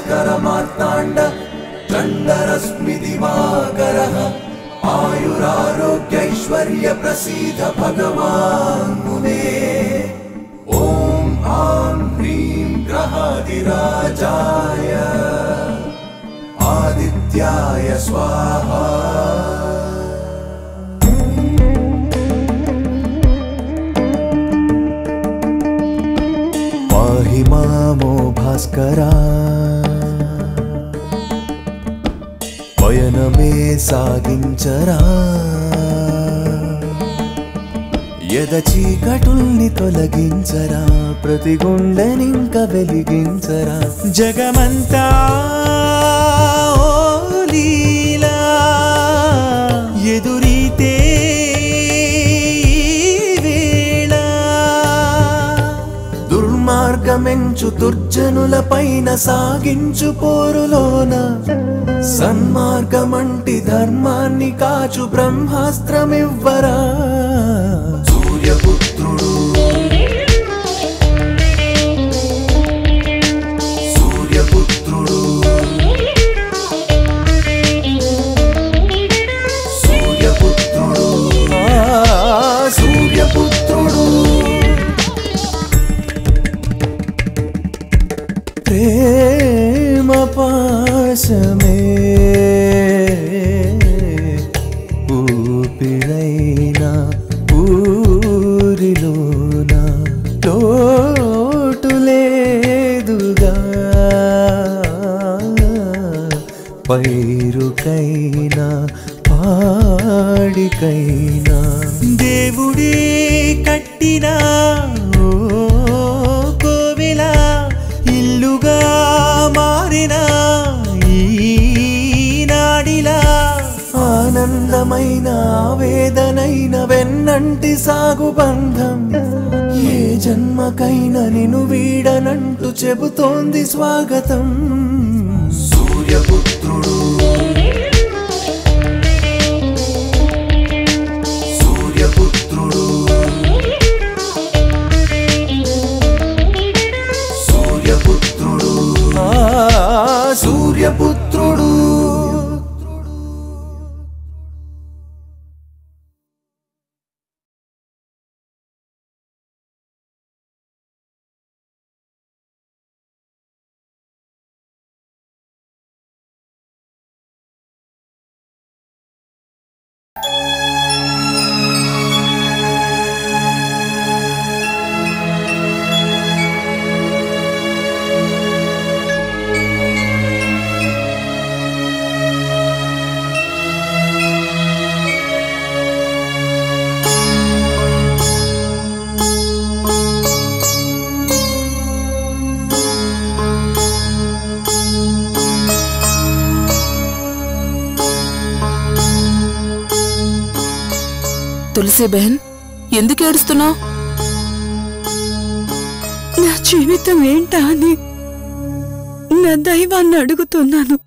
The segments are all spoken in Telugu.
భాస్కర మార్తాండ చండరశ్మి దివాకరः आयुरारोग्यैश्वर्य प्रसीद भगवान् मुने ॐ आं ह्रीं ग्रहादिराजाय आदित्याय स्वाहा पाहि मामो भास्करा పయనమే సాగించరా ఎద చీకటుల్ని తొలగించరా ప్రతి గుండెనింక వెలిగించరా జగమంతా ఓ లీలా ఎదురీతే ఈ వేళ దుర్మార్గమెంచు దుర్జనుల పైన సాగించు పోరులోన సన్మార్గమంటి ధర్మాన్ని కాచు బ్రహ్మాస్త్రమివ్వరా సూర్యపుత్రుడు సూర్యపుత్రుడు సూర్యపుత్రుడు ఆ, సూర్యపుత్రుడు ప్రేమ పాశమే ఊపిరైనా ఊరిలోన లోటు లేదుగా పైరుకైనా పాడికైనా దేవుడే కట్టిన ఓ కోవిలా ఇల్లుగా మారిన ఈ నాడిలా ఆనందమైన ఆవేదనైన వెన్నంటి సాగు బంధం ఏ జన్మకైనా నిన్ను వీడనంటూ చెబుతోంది స్వాగతం సూర్యపుత్రుడు సూర్యపుత్రుడు సూర్యపుత్రుడు ఆ, సూర్యపుత్రుడు తులసి బెహన్ ఎందుకు ఏడుస్తున్నావు నా జీవితం ఏంటా అని నా దైవాన్ని అడుగుతున్నాను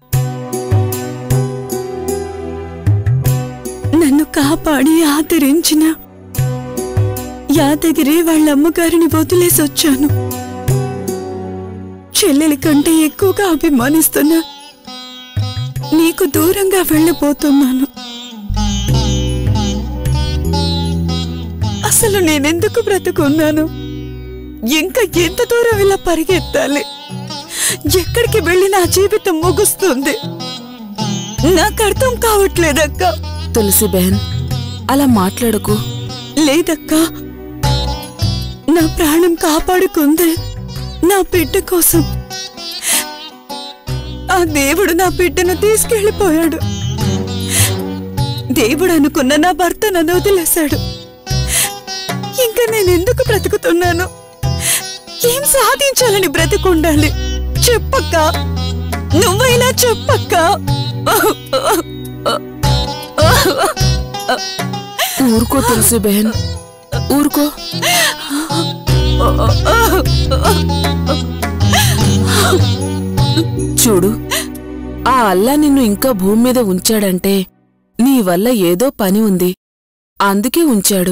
నన్ను కాపాడి ఆదరించిన యాదగిరి వాళ్ళ అమ్మగారిని వదిలేసి వచ్చాను చెల్లెలి కంటే ఎక్కువగా అభిమానిస్తున్నా నీకు దూరంగా వెళ్ళిపోతున్నాను అసలు నేనెందుకు బ్రతుకున్నాను ఇంకా ఎంత దూరం ఇలా పరిగెత్తాలి ఎక్కడికి వెళ్ళి నా జీవితం ముగుస్తుంది నాకు అర్థం కావట్లేదక్క తులసి బెహన్ అలా మాట్లాడకు లేదక్క నా ప్రాణం కాపాడుకుందే నా బిడ్డ కోసం ఆ దేవుడు నా బిడ్డను తీసుకెళ్లిపోయాడు దేవుడు అనుకున్న నా భర్త నన్ను వదిలేశాడు ఇంకా నేను ఎందుకు బ్రతుకుతున్నాను ఏం సాధించాలని బ్రతుకుండాలి చెప్పక్క నువ్వైనా చెప్పక్క ఊరుకో తులసి బెహన్ ఊరుకో చూడు ఆ అల్లా నిన్ను ఇంకా భూమి మీద ఉంచాడంటే నీ వల్ల ఏదో పని ఉంది అందుకే ఉంచాడు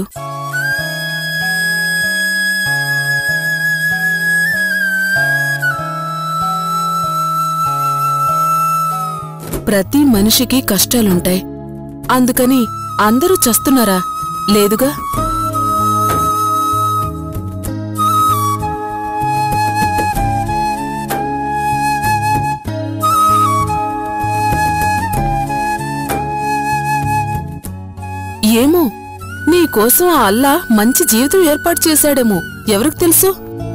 ప్రతి మనిషికి కష్టాలుంటాయి అందుకని అందరూ చస్తున్నారా లేదుగా ఏమో నీకోసం ఆ అల్లా మంచి జీవితం ఏర్పాటు చేశాడేమో ఎవరికి తెలుసు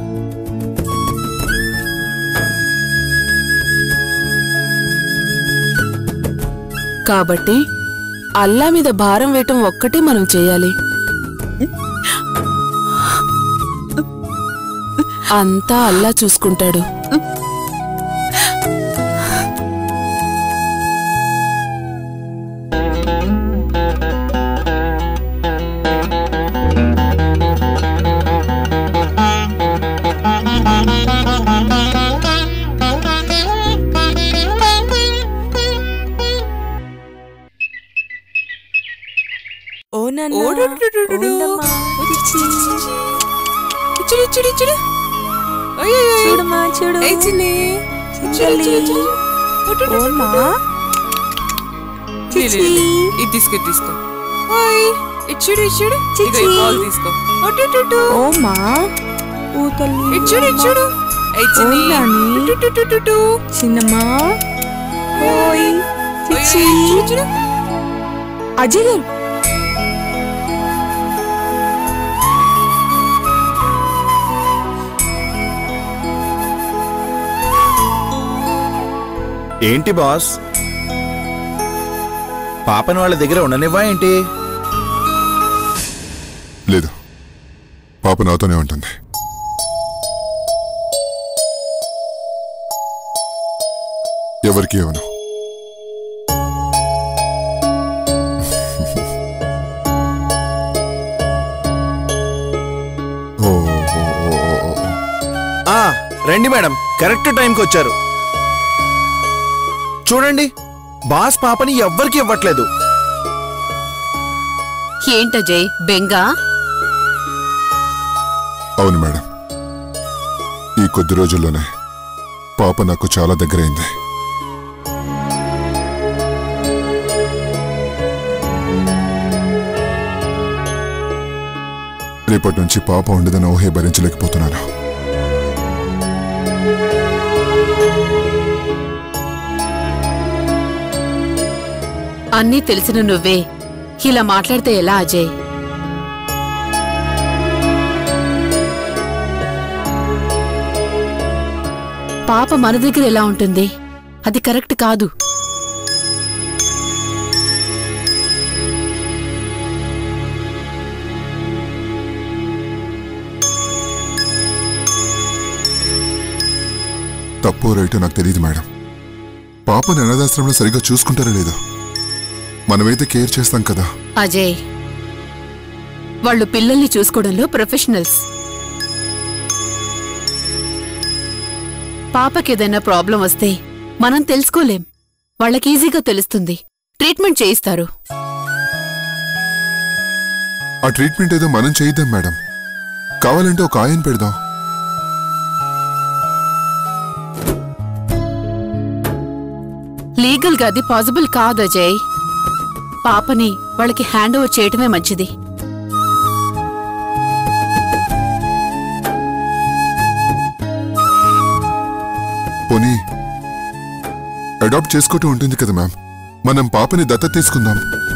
కాబట్టి అల్లా మీద భారం వేయటం ఒక్కటే మనం చేయాలి అంతా అల్లా చూసుకుంటాడు ఓ నాన్న ఓడుడుడుడుడు. ఓండమ్మా. ఇచ్చుడు, ఇచ్చుడు, ఇచ్చుడు. అయ్యయ్యో. చూడమ్మా చూడు ఏయ్ చిన్ని. ఇచ్చుడు, ఇచ్చుడు, ఇచ్చుడు. ఒడుడుడుడు. ఓమ్మా లే, లే, లే. ఇది తీసుకో ఇది తీసుకో ఓయ్ ఇచ్చుడు ఇచ్చుడు ఇగో ఈ చిచి. బాల్ తీసుకో ఒడుడుడు. ఓమ్మా ఓ తల్లి ఇచ్చుడు ఇచ్చుడు ఏయ్ చిన్ని. ఓ నాని. టుటుటుటుటు. చిన్నమ్మా ఓయ్ ఓయ్, చిచ్చి ఓయ్, ఇచ్చుడు, ఇచ్చుడు. అజయ్ గారు ఏంటి బాస్ పాపని వాళ్ళ దగ్గర ఉండనివ్వా ఏంటి లేదు పాప నాతోనే ఉంటుంది ఎవరికి ఏమను ఓ, ఓ, ఓ, ఓ, ఓ. ఆ రండి మేడం కరెక్ట్ టైంకి వచ్చారు చూడండి బాస్ పాపని ఎవ్వరికి ఇవ్వట్లేదు ఏంటజయ్ బెంగా అవును మేడం ఈ కొద్ది రోజుల్లోనే పాప నాకు చాలా దగ్గరైంది రేపటి నుంచి పాప ఉండదని ఊహే భరించలేకపోతున్నాను అన్నీ తెలిసిన నువ్వే ఇలా మాట్లాడితే ఎలా అజయ్ పాప మన దగ్గర ఎలా ఉంటుంది అది కరెక్ట్ కాదు తప్పో రైటో నాకు తెలియదు మేడం పాపని అనాథాశ్రమంలో సరిగ్గా చూసుకుంటారో లేదో మనమైతే కేర్ చేస్తాం కదా అజయ్ వాళ్ళు పిల్లల్ని చూసుకోవడంలో ప్రొఫెషనల్స్ పాపకేదైనా ప్రాబ్లం వస్తే మనం తెలుసుకోలేం వాళ్ళకి ఈజీగా తెలుస్తుంది ట్రీట్మెంట్ చేయిస్తారు ఆ ట్రీట్మెంట్ ఏదో మనం చేయిద్దాం మేడం కావాలంటే ఒక ఆయన పెడదాం లీగల్ గా అది పాసిబుల్ కాదు అజయ్ పాపని వాళ్ళకి హ్యాండ్ ఓవర్ చేయటమే మంచిది పోనీ అడాప్ట్ చేసుకోవటం ఉంటుంది కదా మ్యామ్ మనం పాపని దత్త తీసుకుందాం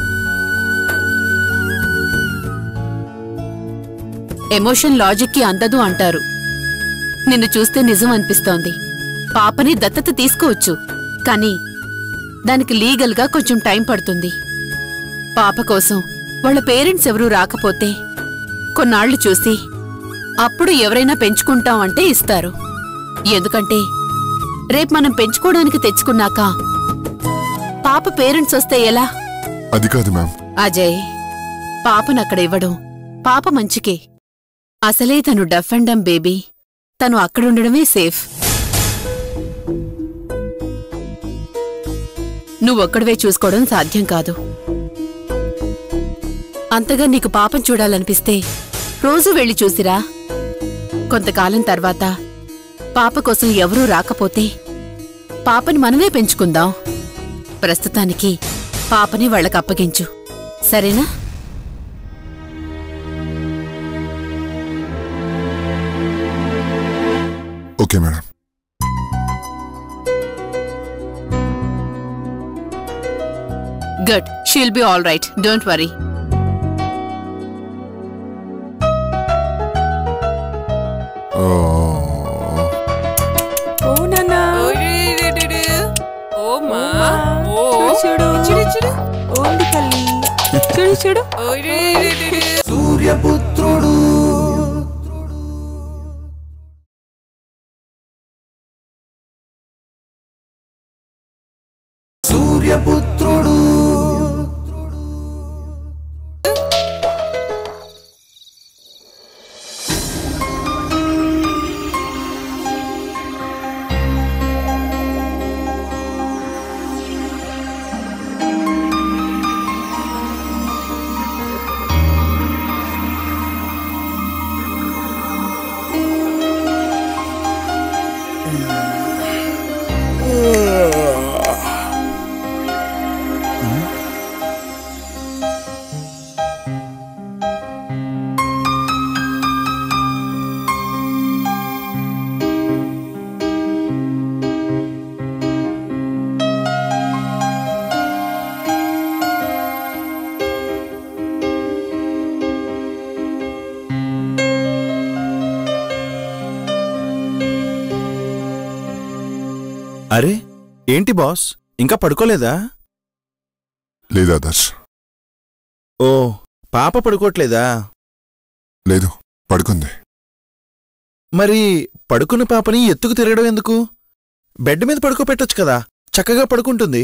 ఎమోషన్ లాజిక్ కి అందదు అంటారు నిన్ను చూస్తే నిజం అనిపిస్తోంది పాపని దత్తత తీసుకోవచ్చు కానీ దానికి లీగల్ గా కొంచెం టైం పడుతుంది పాప కోసం వాళ్ళ పేరెంట్స్ ఎవరూ రాకపోతే కొన్నాళ్లు చూసి అప్పుడు ఎవరైనా పెంచుకుంటాం అంటే ఇస్తారు ఎందుకంటే రేపు మనం పెంచుకోవడానికి తెచ్చుకున్నాక పాప పేరెంట్స్ వస్తే ఎలా అది కాదు మ్యామ్ అజయ్ పాపను అక్కడ ఇవ్వడం పాప మంచికే అసలే తను డఫ్ అండ్ డమ్ బేబీ తను అక్కడుండడమే సేఫ్ నువ్వొక్కడివే చూసుకోవడం సాధ్యం కాదు అంతగా నీకు పాపం చూడాలనిపిస్తే రోజు వెళ్ళి చూసిరా కొంతకాలం తర్వాత పాప కోసం ఎవరూ రాకపోతే పాపని మనమే పెంచుకుందాం ప్రస్తుతానికి పాపని వాళ్ళకి అప్పగించు సరేనా okay madam good she'll be all right don't worry ఓ, ఓ నాన్న ఓ మా చూడు చూడు ఓంది తల్లి చూడు చూడు సూర్యపుత్రుడు సూర్యపుత్రుడు అరే ఏంటి బాస్ ఇంకా పడుకోలేదా లేదు ఆదర్శ్ ఓ పాప పడుకోవట్లేదా లేదు పడుకుంది మరి పడుకున్న పాపని ఎత్తుకు తిరగడం ఎందుకు బెడ్ మీద పడుకోపెట్టొచ్చు కదా చక్కగా పడుకుంటుంది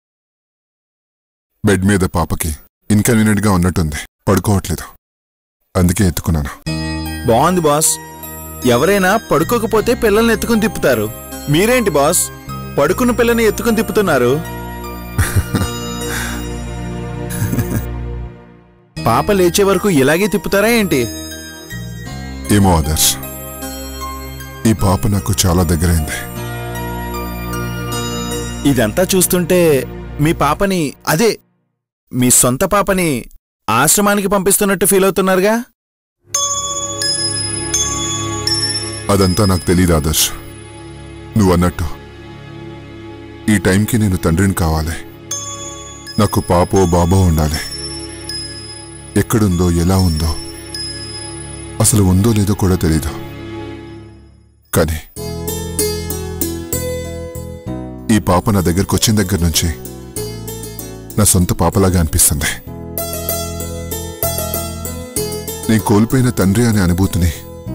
బెడ్ మీద పాపకి ఇన్కన్వీనియంట్ గా ఉన్నట్టుంది పడుకోవట్లేదు అందుకే ఎత్తుకున్నాను బాగుంది బాస్ ఎవరైనా పడుకోకపోతే పిల్లల్ని ఎత్తుకుని తిప్పుతారు మీరేంటి బాస్ పడుకున్న పిల్లని ఎత్తుకుని తిప్పుతున్నారు పాప లేచే వరకు ఇలాగే తిప్పుతారా ఏంటి ఏమో ఆదర్శ్ ఈ పాప నాకు చాలా దగ్గరైంది ఇదంతా చూస్తుంటే మీ పాపని అదే మీ సొంత పాపని ఆశ్రమానికి పంపిస్తున్నట్టు ఫీల్ అవుతున్నారుగా అదంతా నాకు తెలియదు ఆదర్శ్ నువ్వు అన్నట్టు ఈ టైంకి నేను తండ్రిని కావాలి నాకు పాపో బాబో ఉండాలి ఎక్కడుందో ఎలా ఉందో అసలు ఉందో లేదో కూడా తెలీదు కానీ ఈ పాప నా దగ్గరకు వచ్చిన దగ్గర నుంచి నా సొంత పాపలాగా అనిపిస్తుంది నేను కోల్పోయిన తండ్రి అనే అనుభూతిని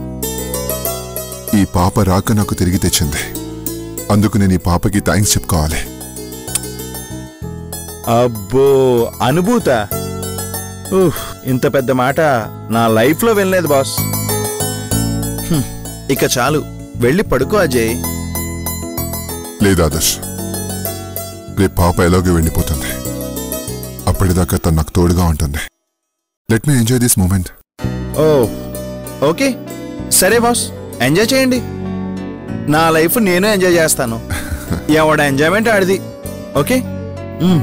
ఈ పాప రాక నాకు తిరిగి తెచ్చింది అందుకు నేను ఈ పాపకి థ్యాంక్స్ చెప్పుకోవాలి అబ్బో అనుభూత ఉఫ్, ఇంత పెద్ద మాట నా లైఫ్లో వినలేదు బాస్ హ్మ్, ఇక చాలు వెళ్ళి పడుకో అజయ్ లేదు ఆదర్శ్ రేపు పాప ఎలాగో వెళ్ళిపోతుంది అప్పటిదాకా తను నాకు తోడుగా ఉంటుంది let me enjoy this moment ఓ ఓకే సరే బాస్ ఎంజాయ్ చేయండి నా లైఫ్ నేను ఎంజాయ్ చేస్తాను ఎవడ ఎంజాయ్మెంట్ ఆడిది ఓకే మ్.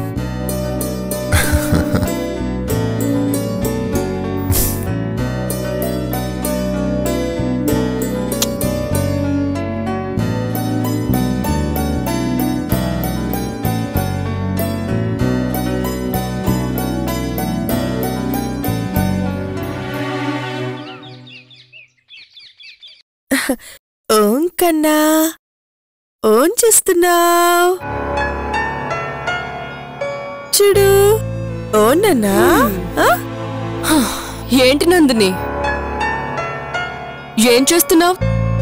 ఓం కన్నా ఓం చేస్తున్నావు చూడు ఓ నన్నా ఆ? ఏంటి నందిని ఏం చేస్తున్నావు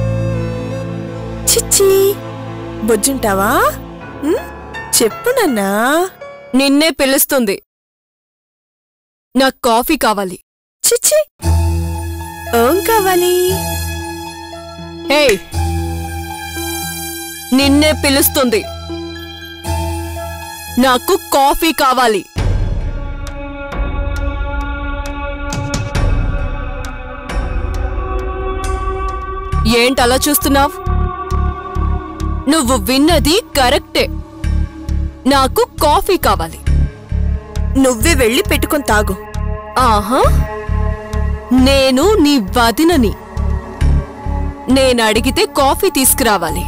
చిచ్చి బొజ్జుంటావా ఉమ్, చెప్పు నన్నా నిన్నే పిలుస్తుంది నాకు కాఫీ కావాలి చిచ్చి ఓం కావాలి హే నిన్నే పిలుస్తుంది నాకు కాఫీ కావాలి ఏంటి అలా చూస్తున్నావు నువ్వు విన్నది కరెక్టే నాకు కాఫీ కావాలి నువ్వే వెళ్ళి పెట్టుకొని తాగు ఆహా నేను నీ వదినని నేను అడిగితే కాఫీ తీసుకురావాలి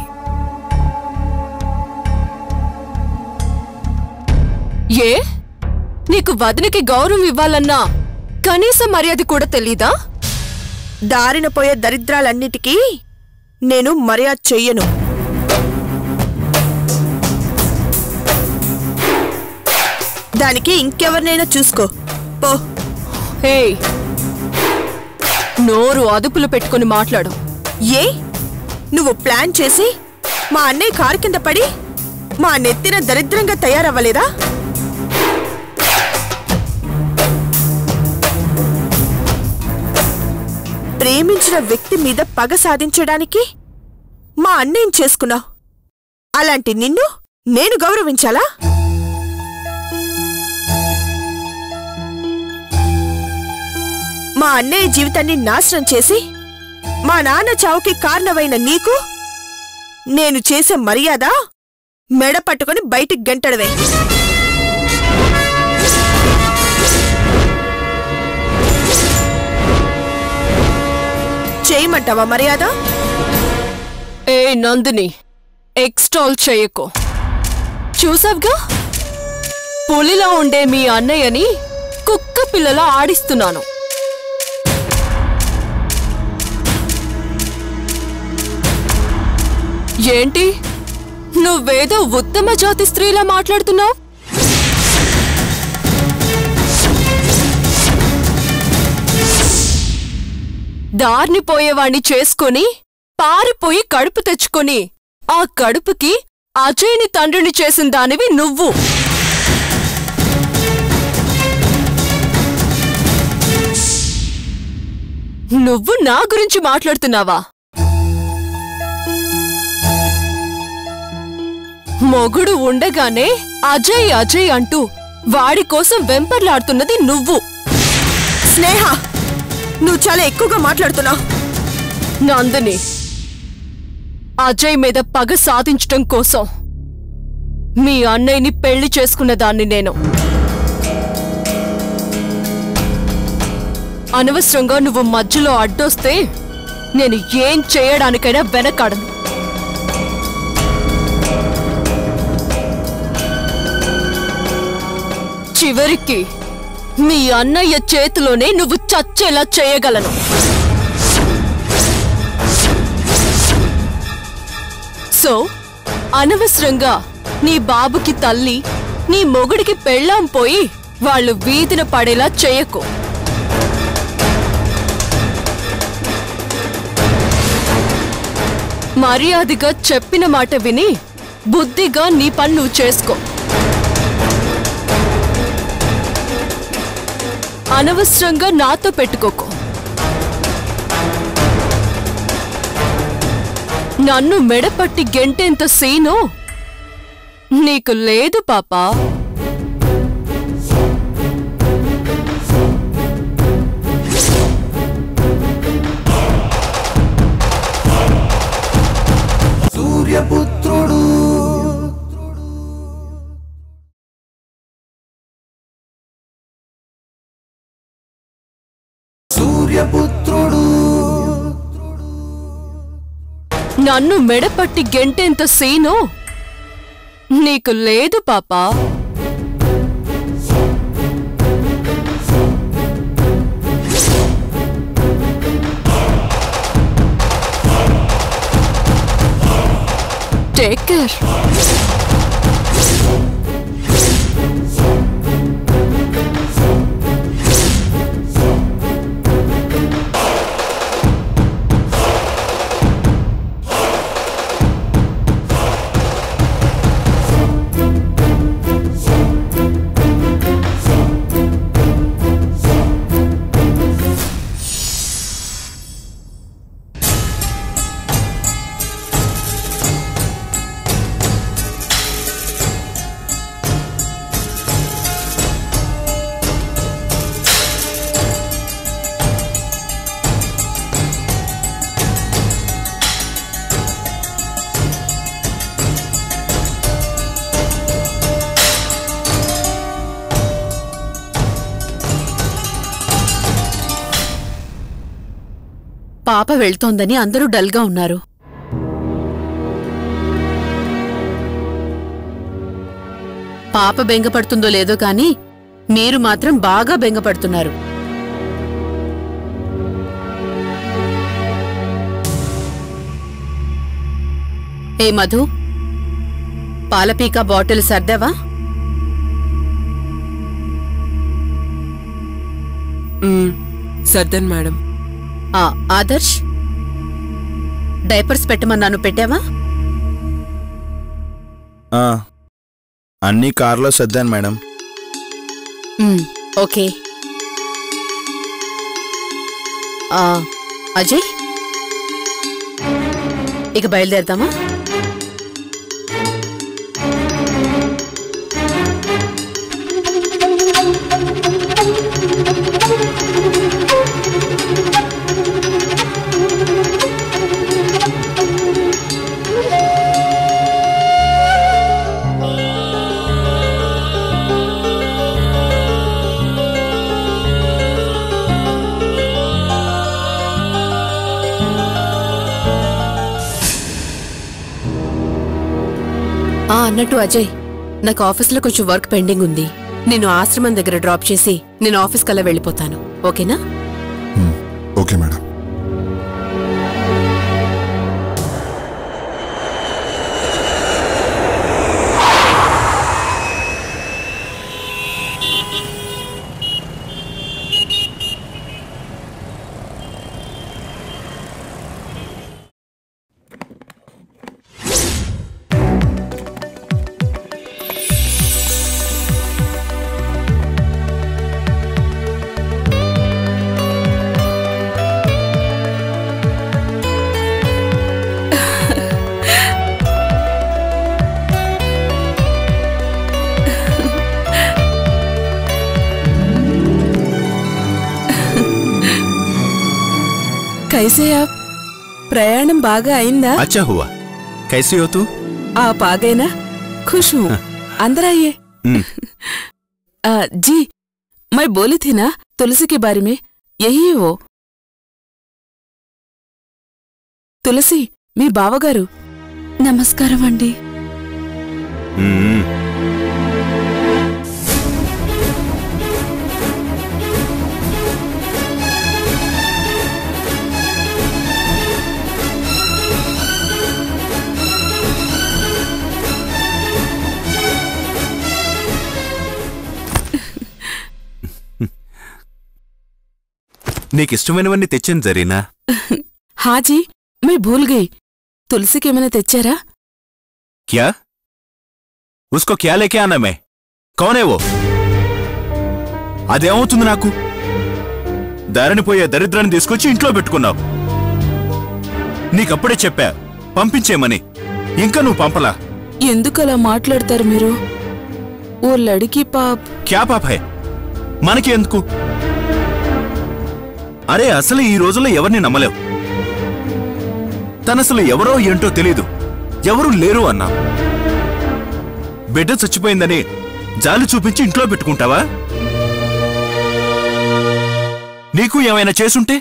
ఏ నీకు వదినకి గౌరవం ఇవ్వాలన్నా కనీస మర్యాద కూడా తెలీదా దారిన పోయే దరిద్రాలన్నిటికీ నేను మర్యాద చెయ్యను దానికి ఇంకెవరినైనా చూసుకో పో హే నోరు అదుపులో పెట్టుకుని మాట్లాడు ఏ నువ్వు ప్లాన్ చేసి మా అన్నయ్య కారు కింద పడి మా నెత్తిన దరిద్రంగా తయారవ్వలేదా ప్రేమించిన వ్యక్తి మీద పగ సాధించడానికి మా అన్నయ్యం చేసుకున్నావు అలాంటి నిన్ను నేను గౌరవించాలా మా అన్నయ్య జీవితాన్ని నాశనం చేసి మా నాన్న చావుకి కారణమైన నీకు నేను చేసే మర్యాద మెడ పట్టుకొని బయటికి గంటడవే చేయమంటావా మర్యాద ఏ నందిని ఎక్స్టాల్ చేయకు చూసావుగా పులిలా ఉండే మీ అన్నయ్యని కుక్క పిల్లలా ఆడిస్తున్నాను ఏంటి నువ్వేదో ఉత్తమ జాతి స్త్రీలా మాట్లాడుతున్నావు దారిని పోయేవాణ్ణి చేసుకొని పారిపోయి కడుపు తెచ్చుకొని ఆ కడుపుకి అజయ్ని తండ్రిని చేసిన దానివి నువ్వు నువ్వు నా గురించి మాట్లాడుతున్నావా మొగుడు ఉండగానే అజయ్ అజయ్ అంటూ వాడి కోసం వెంపర్లాడుతున్నది నువ్వు స్నేహ నువ్వు చాలా ఎక్కువగా మాట్లాడుతున్నావు నందిని అజయ్ మీద పగ సాధించటం కోసం మీ అన్నయ్యని పెళ్లి చేసుకున్న దాన్ని నేను అనవసరంగా నువ్వు మధ్యలో అడ్డొస్తే నేను ఏం చేయడానికైనా వెనకాడను చివరికి మీ అన్నయ్య చేతిలోనే నువ్వు చచ్చేలా చేయగలను సో అనవసరంగా నీ బాబుకి తల్లి నీ మొగుడికి పెళ్ళాం పోయి వాళ్ళు వీధిన పడేలా చేయకు మర్యాదగా చెప్పిన మాట విని బుద్ధిగా నీ పని నువ్వు చేసుకో అనవసరంగా నాతో పెట్టుకోకు నన్ను మెడపట్టి గెంటేంత సీను నీకు లేదు పాపా సూర్యపుత్రుడు సూర్యపుత్రుడు నన్ను మెడపట్టి గెంటేంత సీను నీకు లేదు పాపా టేక్ కేర్ పాప వెళ్తోందని అందరూ డల్గా ఉన్నారు పాప బెంగపడుతుందో లేదో కాని మీరు మాత్రం బాగా బెంగపడుతున్నారు ఏ మధు పాలపీక బాటిల్ సర్దావా సర్దన్ మేడం ఆ ఆదర్శ్ డైపర్స్ పెట్టమన్నాను పెట్టావా ఆ, అన్నీ కార్లో సర్దాను మేడం మ్మ్, ఓకే ఆ, అజయ్ ఇక బయలుదేరదామా ఆ అన్నట్టు అజయ్ నాకు ఆఫీస్లో కొంచెం వర్క్ పెండింగ్ ఉంది నేను ఆశ్రమం దగ్గర డ్రాప్ చేసి నేను ఆఫీస్ కల్లా వెళ్ళిపోతాను ఓకేనా ఓకే మేడం కైసే ఆప్ ప్రయాణం బాగా అయిందా अच्छा हुआ कैसी हो तू आप आ गए ना खुश हूँ अंदर आइए हम्म। आ, जी मैं बोली थी ना तुलसी के बारे में यही है वो తులసి మీ బావగారు నమస్కారం అండి हम्म, నీకిష్టమైనవన్నీ తెచ్చాను జరీనా హాజీ मैं भूल गई తులసికి ఏమైనా తెచ్చారా क्या उसको क्या लेके आना मैं कौन है वो అదేమవుతుంది నాకు దారిని పోయే దరిద్రాన్ని తీసుకొచ్చి ఇంట్లో పెట్టుకున్నావు నీకప్పుడే చెప్పా పంపించేమని ఇంకా నువ్వు పంపలా ఎందుకలా మాట్లాడతారు మీరు ఓ లడికి పాప్ క్యా పాప హై మనకి ఎందుకు అరే అసలు ఈ రోజుల్లో ఎవరిని నమ్మలేవు తనసలు ఎవరో ఏంటో తెలీదు ఎవరూ లేరు అన్నా బిడ్డ చచ్చిపోయిందని జాలి చూపించి ఇంట్లో పెట్టుకుంటావా నీకు ఏమైనా చేసుంటే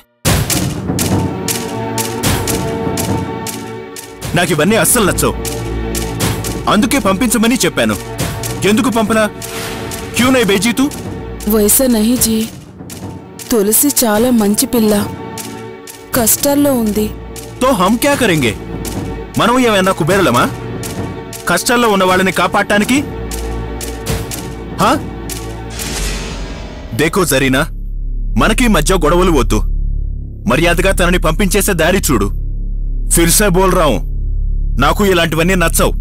నాకు ఇవన్నీ అస్సలు నచ్చవు అందుకే పంపించమని చెప్పాను ఎందుకు పంపలా క్యూ నై బేజీతూ వైసా నహి జీ తులసి చాలా మంచి పిల్ల కష్టాల్లో ఉంది తో హమ్ క్యా కరెంగే మనం ఏమైనా కుబేరలమా కష్టాల్లో ఉన్న వాళ్ళని కాపాడటానికి హా దేకో జరీనా మనకి ఈ మధ్య గొడవలు వద్దు మర్యాదగా తనని పంపించేసే దారి చూడు ఫిర్సే బోల్ రావు నాకు ఇలాంటివన్నీ నచ్చవు